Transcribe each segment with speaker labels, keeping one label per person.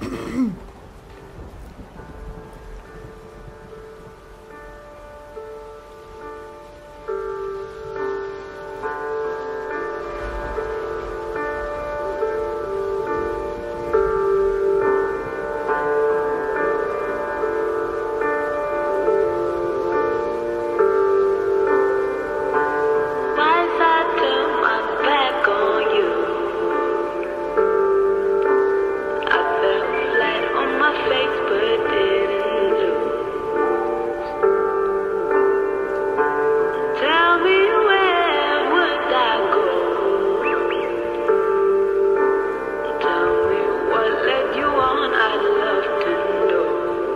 Speaker 1: Once I turn my back on you, I fell flat on my face but didn't lose. Tell me where would I go? Tell me what led you on. I'd love to know.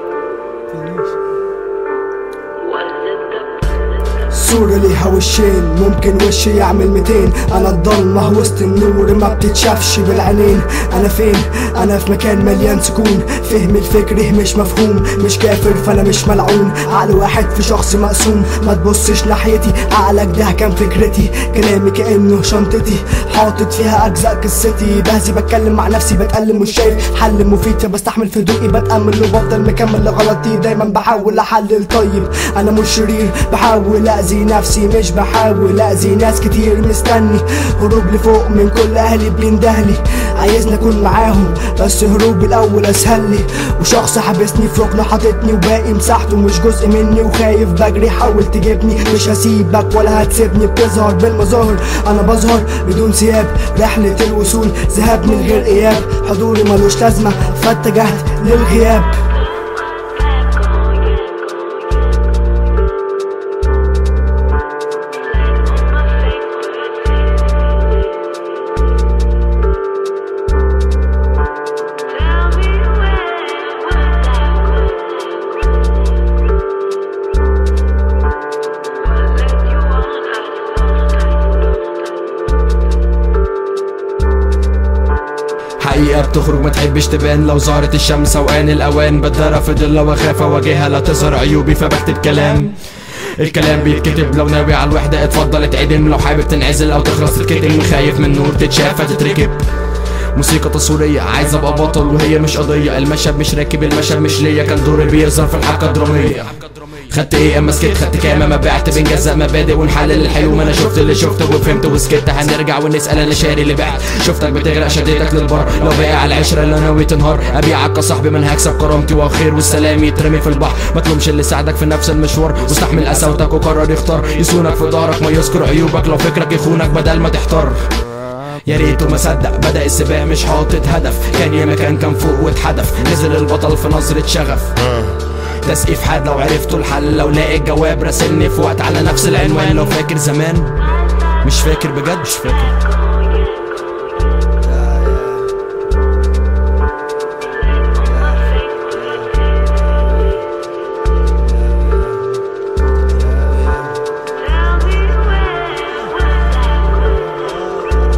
Speaker 1: Was it the
Speaker 2: صورة ليها وشين ممكن وشي يعمل 200 انا الضلمة وسط النور ما بتتشافش بالعينين انا فين انا في مكان مليان سكون فهم الفكر مش مفهوم مش كافر فانا مش ملعون عقل واحد في شخص مقسوم ما تبصش ناحيتي عقلك ده كان فكرتي كلامي كانه شنطتي حاطط فيها اجزاء قصتي بهزي بتكلم مع نفسي بتألم مش شايف حل مفيد فبستحمل في ذوقي بتأمل وبفضل مكمل لغلطي دايما بحاول احلل طيب انا مش شرير بحاول اذي نفسي مش بحاول اذي ناس كتير مستني هروب لفوق من كل اهلي بيندهلي عايزني اكون معاهم بس هروب الاول اسهل لي وشخص حابسني في ركن حاططني وباقي مساحته مش جزء مني وخايف بجري حاول تجيبني مش هسيبك ولا هتسيبني بتظهر بالمظاهر انا بظهر بدون ثياب رحلة الوصول ذهاب من غير اياب حضوري ملوش لازمة فاتجهت للغياب
Speaker 1: back on you? On my face Tell me where would I go? What led you on?
Speaker 3: حقيقة بتخرج ما تحبش تبان لو ظهرت الشمس اوان الاوان بتدرى في ضلة واخاف اواجهها لا تظهر عيوبي فبكتب كلام الكلام بيتكتب لو ناوي على الوحدة اتفضل اتعدم لو حابب تنعزل او تخلص تتكتم خايف من نور تتشاف فتتركب موسيقى تصويرية عايز ابقى بطل وهي مش قضية المشهد مش راكب المشهد مش ليا كان دوري بيظهر في الحلقة الدرامية خدت ايه اما سكت خدت كام اما بعت بنجزأ مبادئ ونحلل الحلو ما انا شفت اللي شفته وفهمت وسكت هنرجع ونسأل انا شاري اللي بعت شفتك بتغرق شديتك للبر لو باقي على العشرة اللي ناوي تنهار ابيعك كصاحبي من هكسب كرامتي والخير والسلام يترمي في البحر ما تلومش اللي ساعدك في نفس المشوار واستحمل قساوتك وقرر يختار يصونك في ظهرك ما يذكر عيوبك لو فكرك يخونك بدل ما تحتار يا ريته ما صدق بدا السباق مش حاطط هدف كان يا مكان كان فوق واتحدف نزل البطل في نظرة شغف تسقيف حاد لو عرفتوا الحل لو لاقي الجواب راسلني في وقت على نفس العنوان لو فاكر زمان مش فاكر بجد مش فاكر
Speaker 1: Tell me where would I go?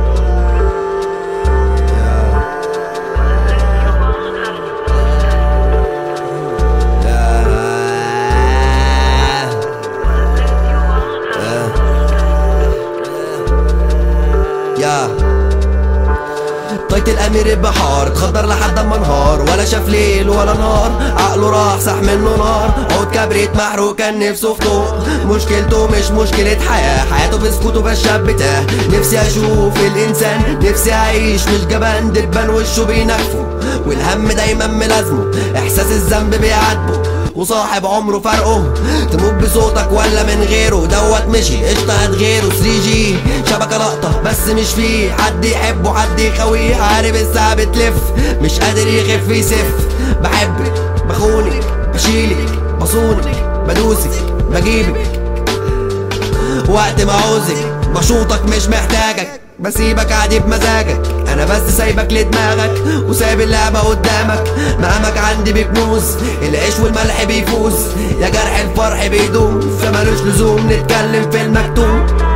Speaker 4: يا طيت الامير البحار اتخدر لحد ما انهار ولا شاف ليل ولا نهار عقله راح صح منه نار عود كبريت محروق كان نفسه في ضوء مشكلته مش مشكلة حياة حياته بسكوته فالشاب تاه نفسي اشوف الانسان نفسي اعيش مش جبان دبان وشه بينكفه والهم دايما ملازمه احساس الذنب بيعاتبه وصاحب عمره فرقه تموت بصوتك ولا من غيره دوت مشي قشطة هتغيره 3 جي شبكة لقطة بس مش فيه حد يحبه حد يخويه عارف الساعة بتلف مش قادر يخف يسف بحبك بخونك بشيلك بصونك بدوسك بجيبك وقت ما عوزك بشوطك مش محتاجك بسيبك عادي بمزاجك انا بس سايبك لدماغك وسايب اللعبة قدامك مقامك عندي بكنوز العيش والملح بيفوز يا جرح الفرح بيدوم فمالوش لزوم نتكلم في المكتوب